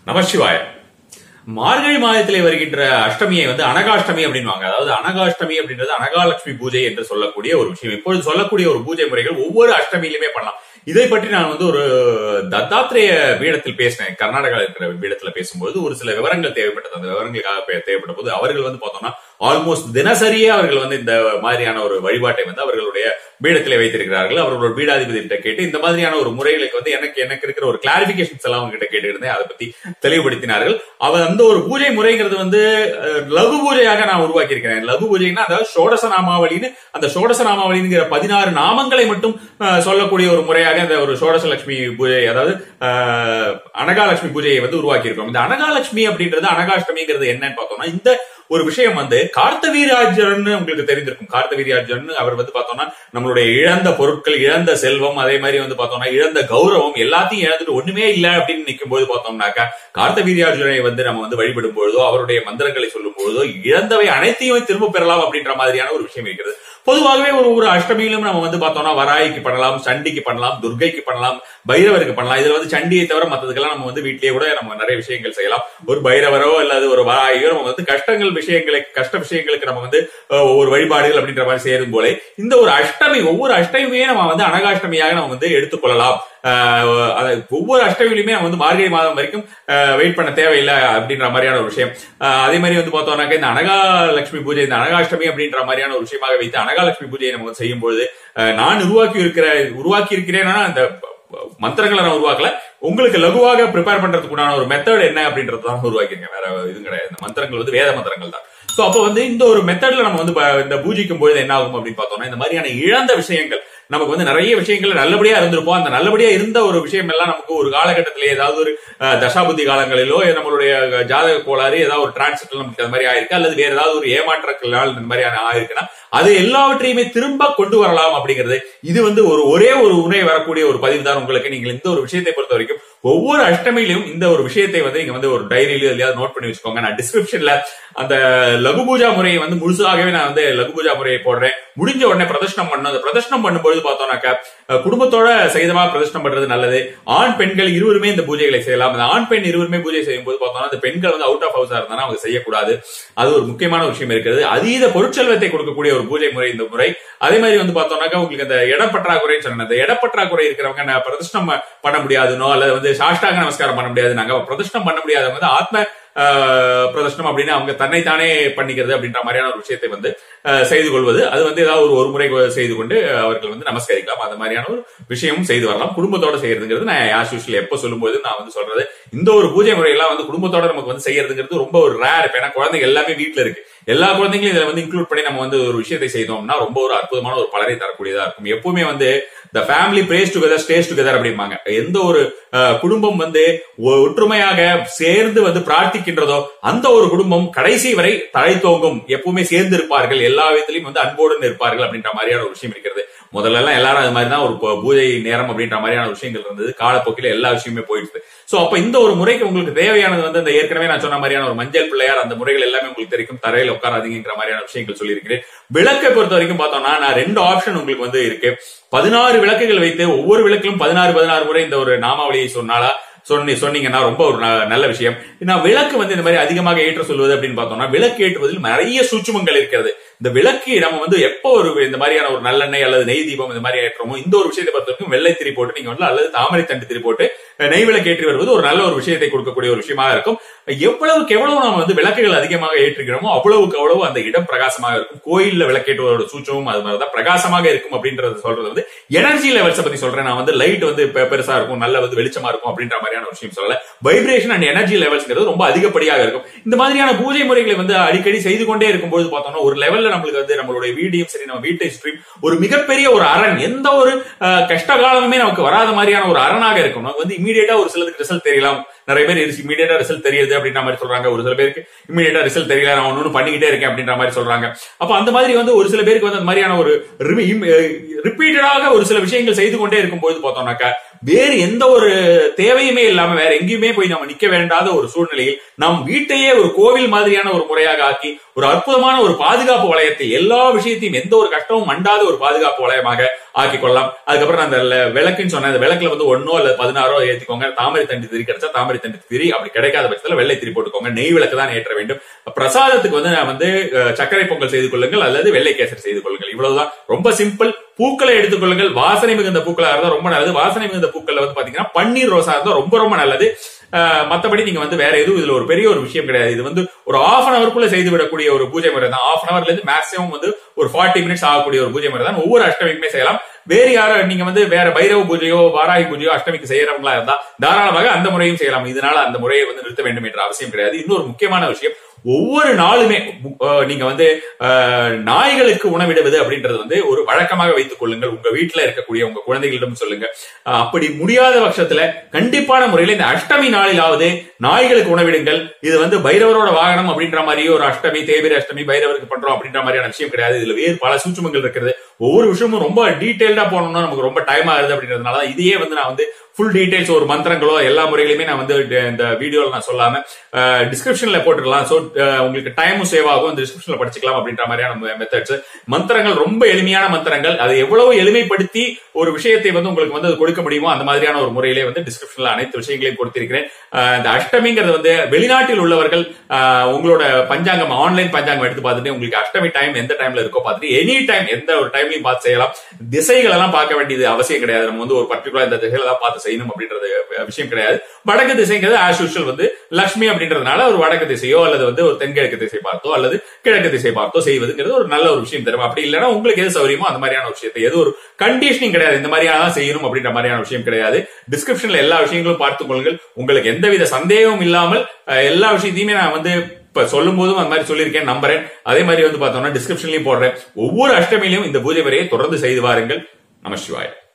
நமசிவாய மார்கழி மாதத்திலே வருகின்ற அஷ்டமியை வந்து அனகாஷ்டமி அப்படின்வாங்க அதாவது அனகாஷ்டமி அப்படின்றது அனகாலட்சுமி பூஜை என்று சொல்லக்கூடிய ஒரு விஷயம் இப்பொழுது சொல்லக்கூடிய ஒரு பூஜை முறைகள் ஒவ்வொரு அஷ்டமியிலுமே பண்ணலாம் இதை பற்றி நான் வந்து ஒரு தத்தாத்திரேய பீடத்தில் பேசினேன் கர்நாடகா இருக்கிற பீடத்துல பேசும்போது ஒரு சில விவரங்கள் தேவைப்பட்டது அந்த விவரங்களுக்காக பே- தேவைப்பட்ட போது அவர்கள் வந்து பார்த்தோம்னா ஆல்மோஸ்ட் தினசரியே அவர்கள் வந்து இந்த மாதிரியான ஒரு வழிபாட்டை வந்து அவர்களுடைய பீடத்திலே வைத்திருக்கிறார்கள் அவர்களோட பீடாதிபதி கிட்ட கேட்டு இந்த மாதிரியான ஒரு முறைகளுக்கு வந்து எனக்கு எனக்கு இருக்கிற ஒரு கிளாரிபிகேஷன்ஸ் எல்லாம் அவங்க கிட்ட கேட்டுருந்தேன் அதை பத்தி தெளிவுபடுத்தினார்கள் அவர் அந்த ஒரு பூஜை முறைங்கிறது வந்து அஹ், லகு பூஜையாக நான் உருவாக்கி இருக்கிறேன் லகு பூஜைன்னா அதாவது ஷோடச நாமாவளின்னு அந்த ஷோடச நாமாவளிங்கிற பதினாறு நாமங்களை மட்டும் அஹ், சொல்லக்கூடிய ஒரு முறையாக இந்த ஒரு ஷோடச லட்சுமி பூஜை அதாவது அஹ், அனகாலட்சுமி பூஜையை வந்து உருவாக்கி இருக்கோம் இந்த அனகாலட்சுமி அப்படின்றது அனகாஷ்டமிங்கிறது என்னன்னு பார்த்தோம்னா இந்த ஒரு விஷயம் வந்து கார்த்தவீராஜன் உங்களுக்கு தெரிந்திருக்கும் கார்த்தவீராஜன் அவர் வந்து பார்த்தோம்னா நம்மளுடைய இழந்த பொருட்கள் இழந்த செல்வம் அதே மாதிரி வந்து பார்த்தோம்னா இழந்த கௌரவம் எல்லாத்தையும் இழந்துட்டு ஒண்ணுமே இல்ல அப்படின்னு நிற்கும் போது பார்த்தோம்னாக்கா கார்த்தவீராஜனை வந்து நம்ம வந்து வழிபடும் பொழுதோ அவருடைய மந்திரங்களை சொல்லும் பொழுதோ இழந்தவை அனைத்தையும் திரும்ப பெறலாம் அப்படின்ற மாதிரியான ஒரு விஷயம் இருக்கிறது பொதுவாகவே ஒரு ஒரு அஷ்டமியிலும் நம்ம வந்து பார்த்தோம்னா வராய்க்கு பண்ணலாம் சண்டிக்கு பண்ணலாம் துர்கைக்கு பண்ணலாம் பைரவருக்கு பண்ணலாம் இதுல வந்து சண்டியை தவிர மத்ததுக்கெல்லாம் நம்ம வந்து வீட்லயே கூட நம்ம நிறைய விஷயங்கள் செய்யலாம் ஒரு பைரவரோ அல்லது ஒரு வராயோ நம்ம வந்து கஷ்டங்கள் விஷயங்களை கஷ்ட விஷயங்களுக்கு நம்ம வந்து அஹ், ஒரு வழிபாடுகள் அப்படின்ற மாதிரி சேரும் போல இந்த ஒரு அஷ்டமி ஒவ்வொரு அஷ்டமியே நம்ம வந்து அனகாஷ்டமியாக நம்ம வந்து எடுத்துக்கொள்ளலாம் அஹ், அதை ஒவ்வொரு அஷ்டமியிலுமே நம்ம வந்து மார்கழி மாதம் வரைக்கும் வெயிட் பண்ண தேவையில்லை அப்படின்ற மாதிரியான ஒரு விஷயம் அஹ், அதே மாதிரி வந்து பார்த்தோம்னாக்க இந்த அனகாலட்சுமி பூஜை இந்த அனகாஷ்டமி அப்படின்ற மாதிரியான ஒரு விஷயமாக வைத்து அனகாலட்சுமி பூஜையை நம்ம வந்து செய்யும் பொழுது அஹ், நான் உருவாக்கி இருக்கிற உருவாக்கி இருக்கிறேன்னா அந்த மந்திரங்களை நான் உருவாக்கல உங்களுக்கு லகுவாக ப்ரிப்பேர் பண்றதுக்கு உண்டான ஒரு மெத்தட் என்ன அப்படின்றது தான் உருவாக்கியிருக்கேன் வேற இது கிடையாது இந்த மந்திரங்கள் வந்து வேத மந்திரங்கள் தான் சோ அப்போ வந்து இந்த ஒரு மெத்தட்ல நம்ம வந்து ப- இந்த பூஜிக்கும் பொழுது என்ன ஆகும் அப்படின்னு பார்த்தோம்னா இந்த மாதிரியான இழந்த விஷயங்கள் நமக்கு வந்து நிறைய விஷயங்கள் நல்லபடியா இருந்திருப்போம் அந்த நல்லபடியா இருந்த ஒரு விஷயம் எல்லாம் நமக்கு ஒரு காலகட்டத்திலே ஏதாவது ஒரு அஹ், தசாபுத்தி காலங்களிலோ நம்மளுடைய ஜாதக கோளாறு ஏதாவது ஒரு டிரான்சிட்ல நமக்கு அது மாதிரி ஆயிருக்கு அல்லது வேற ஏதாவது ஒரு ஏமாற்றங்களால் இந்த மாதிரியான ஆயிருக்குன்னா அது எல்லாவற்றையுமே திரும்ப கொண்டு வரலாம் அப்படிங்கிறது இது வந்து ஒரு ஒரே ஒரு உரை வரக்கூடிய ஒரு பதிவு தான் உங்களுக்கு நீங்கள் இந்த ஒரு விஷயத்தை பொறுத்த வரைக்கும் ஒவ்வொரு அஷ்டமியிலும் இந்த ஒரு விஷயத்தை வந்து நீங்க வந்து ஒரு டைரியிலயோ எதையாவது நோட் பண்ணி வச்சுக்கோங்க நான் டிஸ்கிரிப்ஷன்ல அந்த லகு பூஜா முறையை வந்து முழுசாகவே நான் வந்து லகு பூஜா முறையை போடுறேன் முடிஞ்ச உடனே பிரதர்ஷனம் பண்ணணும் அந்த பிரதர்ஷனம் பண்ணும்போது பார்த்தோம்னாக்கா அஹ், குடும்பத்தோட சகிதமா பிரதர்ஷனம் பண்றது நல்லது ஆண் பெண்கள் இருவருமே இந்த பூஜைகளை செய்யலாம் அந்த ஆண் பெண் இருவருமே பூஜை செய்யும் போது பார்த்தோம்னா அந்த பெண்கள் வந்து அவுட் ஆஃப் ஹவுஸா இருந்தாலும் அவங்க செய்யக்கூடாது அது ஒரு முக்கியமான ஒரு விஷயம் இருக்கிறது அதீத பொருட்செல்வத்தை கொடுக்கக்கூடிய ஒரு பூஜை முறை இந்த முறை அதே மாதிரி வந்து பார்த்தோம்னாக்கா உங்களுக்கு அந்த இடப்பற்றாக்குறைன்னு சொன்னேன் அந்த இடப்பற்றாக்குறை இருக்கிறவங்க நான் பிரதிஷ்டம் பண்ண முடியாதுனோ அல்லது வந்து சாஷ்டாங்க நமஸ்காரம் பண்ண முடியாது நாங்க பிரதிஷ்டம் பண்ண முடியாதவங்க வந்து ஆத்ம ஆஹ், பிரதர்ஷனம் அப்படின்னு அவங்க தன்னைத்தானே பண்ணிக்கிறது அப்படின்ற மாதிரியான ஒரு விஷயத்தை வந்து ஆஹ், செய்து கொள்வது அது வந்து ஏதாவது ஒரு ஒரு முறை செய்து கொண்டு அவர்கள் வந்து நமஸ்கரிக்கலாம் அந்த மாதிரியான ஒரு விஷயமும் செய்து வரலாம் குடும்பத்தோட செய்யறதுங்கிறது நான் ஆஸ் யூஸ்வல் எப்ப சொல்லும்போது நான் வந்து சொல்றது இந்த ஒரு பூஜை முறையெல்லாம் வந்து குடும்பத்தோட நமக்கு வந்து செய்யறதுங்கிறது ரொம்ப ஒரு ரேர் ஏன்னா குழந்தைங்க எல்லாமே வீட்ல இருக்கு எல்லா குழந்தைங்களும் இதுல வந்து இன்க்ளூட் பண்ணி நம்ம வந்து ஒரு விஷயத்தை செய்தோம்னா ரொம்ப ஒரு அற்புதமான ஒரு பலனை தரக்கூடியதா இருக்கும் எப்பவுமே வந்து the family prays together stays together அப்படிம்பாங்க எந்த ஒரு அஹ், குடும்பம் வந்து ஒ- ஒற்றுமையாக சேர்ந்து வந்து பிரார்த்திக்கின்றதோ அந்த ஒரு குடும்பம் கடைசி வரை தழைத்தோங்கும் எப்பவுமே சேர்ந்து இருப்பார்கள் எல்லா விதத்திலையும் வந்து அன்போடு இருப்பார்கள் அப்படின்ற மாதிரியான ஒரு விஷயம் இருக்கிறது முதல்ல எல்லாம் எல்லாரும் அது மாதிரி தான் ஒரு பூ- பூஜை நேரம் அப்படின்ற மாதிரியான விஷயங்கள் இருந்தது காலப்போக்கில எல்லா விஷயமே போயிடுது சோ அப்ப இந்த ஒரு முறைக்கு உங்களுக்கு தேவையானது வந்து இந்த ஏற்கனவே நான் சொன்ன மாதிரியான ஒரு மஞ்சள் பிள்ளையார் அந்த முறைகள் எல்லாமே உங்களுக்கு தெரியும் தரையில உட்காராதீங்கிற மாதிரியான விஷயங்கள் சொல்லியிருக்கிறேன் விளக்கை பொறுத்த வரைக்கும் பார்த்தோம்னா நான் ரெண்டு ஆப்ஷன் உங்களுக்கு வந்து இருக்கு பதினாறு விளக்குகள் வைத்து ஒவ்வொரு விளக்கிலும் பதினாறு பதினாறு முறை இந்த ஒரு நாமாவளியை சொன்னாலா சொன்னி சொன்னீங்கன்னா ரொம்ப ஒரு ந- நல்ல விஷயம் நான் விளக்கு வந்து இந்த மாதிரி அதிகமாக ஏற்ற சொல்வது அப்படின்னு பார்த்தோம்னா விளக்கு ஏற்றுவதில் நிறைய சூட்சுமங்கள் இருக்கிறது இந்த விளக்கு நம்ம வந்து எப்போ ஒரு இந்த மாதிரியான ஒரு நல்லெண்ணெய் அல்லது நெய் தீபம் இந்த மாதிரி ஏற்றமோ இந்த ஒரு விஷயத்தை பொறுத்த வரைக்கும் வெள்ளை திரி போட்டு நீங்க வந்து அல்லது தாமரை தண்டு திரி போட்டு அஹ், நெய் விளக்கு ஏற்றி வருவது ஒரு நல்ல ஒரு விஷயத்தை கொடுக்கக்கூடிய ஒரு விஷயமாக இருக்கும் எவ்வளவுக்கு எவ்வளவு நம்ம வந்து விளக்குகள் அதிகமாக ஏற்றுகிறோமோ அவ்வளவுக்கு அவ்வளவு அந்த இடம் பிரகாசமாக இருக்கும் கோயில்ல விளக்கேற்றுவதோட சூச்சமும் அது மாதிரிதான் பிரகாசமாக இருக்கும் அப்படின்றது சொல்றது வந்து எனர்ஜி லெவல்ஸ் பத்தி சொல்றேன் நான் வந்து லைட் வந்து பெ- பெருசா இருக்கும் நல்ல வந்து வெளிச்சமா இருக்கும் அப்படின்ற மாதிரியான ஒரு விஷயம் சொல்லல வைப்ரேஷன் அண்ட் எனர்ஜி லெவல்ஸ்ங்கிறது ரொம்ப அதிகப்படியாக இருக்கும் இந்த மாதிரியான பூஜை முறைகளை வந்து அடிக்கடி செய்து கொண்டே இருக்கும்போது பார்த்தோம்னா ஒரு லெவல்ல நம்மளுக்கு வந்து நம்மளுடைய வீடியும் சரி நம்ம வீட்டை ஸ்ட்ரீம் ஒரு மிகப்பெரிய ஒரு அரண் எந்த ஒரு அஹ், கஷ்ட காலமுமே நமக்கு வராத மாதிரியான ஒரு அரணாக இருக்கும் நமக்கு வந்து இமீடியட்டா ஒரு சிலருக்கு ரிசல்ட் தெரியலாம் நிறைய பேர் இமீடியட்டா ரிசல்ட் தெரியுது அப்படின்ற மாதிரி சொல்றாங்க ஒரு சில பேருக்கு இமீடியட்டா ரிசல்ட் தெரியல நான் ஒன்னு பண்ணிக்கிட்டே இருக்கேன் அப்படின்ற மாதிரி சொல்றாங்க அப்ப அந்த மாதிரி வந்து ஒரு சில பேருக்கு வந்து அந்த மாதிரியான ஒரு ரிப்பீட்டடாக ஒரு சில விஷயங்கள் செய்து கொண்டே இருக்கும்போது பார்த்தோம்னாக்கா வேறு எந்த ஒரு தேவையுமே இல்லாம வேற எங்கேயுமே போய் நம்ம நிக்க வேண்டாத ஒரு சூழ்நிலையில் நம் வீட்டையே ஒரு கோவில் மாதிரியான ஒரு முறையாக ஆக்கி ஒரு அற்புதமான ஒரு பாதுகாப்பு வளையத்தை எல்லா விஷயத்தையும் எந்த ஒரு கஷ்டமும் மண்டாத ஒரு பாதுகாப்பு வளையமாக ஆக்கி கொள்ளலாம் அதுக்கப்புறம் அந்த ல- விளக்குன்னு சொன்னேன் அந்த விளக்குல வந்து ஒன்னோ அல்லது பதினாறோ ஏத்திக்கோங்க தாமரை தண்டி திரி கிடைச்சா தாமரை தண்டி திரி அப்படி கிடைக்காத பட்சத்துல வெள்ளை திரி போட்டுக்கோங்க நெய் விளக்கு தான் ஏற்ற வேண்டும் பிரசாதத்துக்கு வந்து நான் வந்து அஹ், சர்க்கரை பொங்கல் செய்து கொள்ளுங்கள் அல்லது வெள்ளை கேசரி செய்து கொள்ளுங்கள் இவ்வளவுதான் ரொம்ப சிம்பிள் பூக்களை எடுத்துக்கொள்ளுங்கள் வாசனை மிகுந்த பூக்களா இருந்தா ரொம்ப நல்லது வாசனை மிகுந்த பூக்கள்ல வந்து பாத்தீங்கன்னா பன்னீர் ரோசா இருந்தா ரொம்ப ரொம்ப நல்லது அஹ், மத்தபடி நீங்க வந்து வேற எதுவும் இதுல ஒரு பெரிய ஒரு விஷயம் கிடையாது இது வந்து ஒரு ஆஃப் அன் அவருக்குள்ள செய்து விடக்கூடிய ஒரு பூஜை முறை தான் ஆஃப் அன் அவர்ல இருந்து மேக்ஸிமம் வந்து ஒரு ஃபார்ட்டி மினிட்ஸ் ஆகக்கூடிய ஒரு பூஜை முறை தான் ஒவ்வொரு அஷ்டமிக்குமே செய்யலாம் வேறு யாரும் நீங்க வந்து வேற பைரவ பூஜையோ வாராகி பூஜையோ அஷ்டமிக்கு செய்யறவங்களா இருந்தா தாராளமாக அந்த முறையும் செய்யலாம் இதனால அந்த முறையை வந்து நிறுத்த வேண்டும் என்ற அவசியம் கிடையாது இன்னொரு முக்கியமான விஷயம் ஒவ்வொரு நாளுமே அஹ், நீங்க வந்து அஹ், நாய்களுக்கு உணவிடுவது அப்படின்றது வந்து ஒரு வழக்கமாக வைத்துக் கொள்ளுங்கள் உங்க வீட்டுல இருக்கக்கூடிய உங்க குழந்தைகளிடம் சொல்லுங்க அஹ், அப்படி முடியாத பட்சத்துல கண்டிப்பான முறையில இந்த அஷ்டமி நாளிலாவது நாய்களுக்கு உணவிடுங்கள் இது வந்து பைரவரோட வாகனம் அப்படின்ற மாதிரியே ஒரு அஷ்டமி தேவிர அஷ்டமி பைரவருக்கு பண்றோம் அப்படின்ற மாதிரியான விஷயம் கிடையாது இதுல வேறு பல சூட்சுமங்கள் இருக்கிறது ஒவ்வொரு விஷயமும் ரொம்ப டீடைல்டா போனோம்னா நமக்கு ரொம்ப டைம் ஆகுது அப்படின்றதுனால தான் இதையே வந்து நான் வந்து ஃபுல் டீடைல்ஸ் ஒரு மந்திரங்களோ எல்லா முறையிலுமே நான் வந்து இந்த வீடியோல நான் சொல்லாம டிஸ்கிரிப்ஷன்ல போட்டுடலாம் ஸோ உங்களுக்கு டைமும் சேவ் ஆகும் இந்த டிஸ்கிரிப்ஷன்ல படிச்சுக்கலாம் அப்படின்ற மாதிரியான மெத்தட்ஸ் மந்திரங்கள் ரொம்ப எளிமையான மந்திரங்கள் அதை எவ்வளவு எளிமைப்படுத்தி ஒரு விஷயத்தை வந்து உங்களுக்கு வந்து அது கொடுக்க முடியுமோ அந்த மாதிரியான ஒரு முறையிலே வந்து டிஸ்கிரிப்ஷன்ல அனைத்து விஷயங்களையும் கொடுத்திருக்கிறேன் அஹ் இந்த அஷ்டமிங்கிறது வந்து வெளிநாட்டில் உள்ளவர்கள் அஹ் உங்களோட பஞ்சாங்கம் ஆன்லைன் பஞ்சாங்கம் எடுத்து பார்த்துட்டு உங்களுக்கு அஷ்டமி டைம் எந்த டைம்ல இருக்கோ பார்த்துட்டு எனி டைம் எந்த ஒரு டைம்லயும் பார்த்து செய்யலாம் திசைகள் எல்லாம் பார்க்க வேண்டியது அவசியம் கிடையாது நம்ம வந்து ஒரு பர்டிகுலர் இந்த திசையில தான் பார்த்து செய்யணும் அப்படின்றது விஷயம் கிடையாது வடக்கு திசைங்கிறது ஆஸ் யூஷுவல் வந்து லட்சுமி அப்படின்றதுனால ஒரு வடக்கு திசையோ அல்லது வந்து ஒரு தென்கிழக்கு திசை பார்த்தோ அல்லது கிழக்கு திசை பார்த்தோ செய்வதுங்கிறது ஒரு நல்ல ஒரு விஷயம் தரும் அப்படி இல்லைன்னா உங்களுக்கு எது சௌரியமோ அந்த மாதிரியான ஒரு விஷயத்தை எது ஒரு கண்டிஷனிங் கிடையாது இந்த மாதிரியான தான் செய்யணும் அப்படின்ற மாதிரியான விஷயம் கிடையாது டிஸ்கிரிப்ஷன்ல எல்லா விஷயங்களும் பார்த்துக் கொள்ளுங்கள் உங்களுக்கு எந்தவித சந்தேகமும் இல்லாமல் அஹ், எல்லா விஷயத்தையுமே நான் வந்து இப்ப சொல்லும் போதும் அந்த மாதிரி சொல்லியிருக்கேன் நம்புறேன் அதே மாதிரி வந்து பார்த்தோம்னா டிஸ்கிரிப்ஷன்லயும் போடுறேன் ஒவ்வொரு அஷ்டமியிலும் இந்த பூஜை முறையை தொடர்ந்து செய்து வாருங்கள் நம சிவாய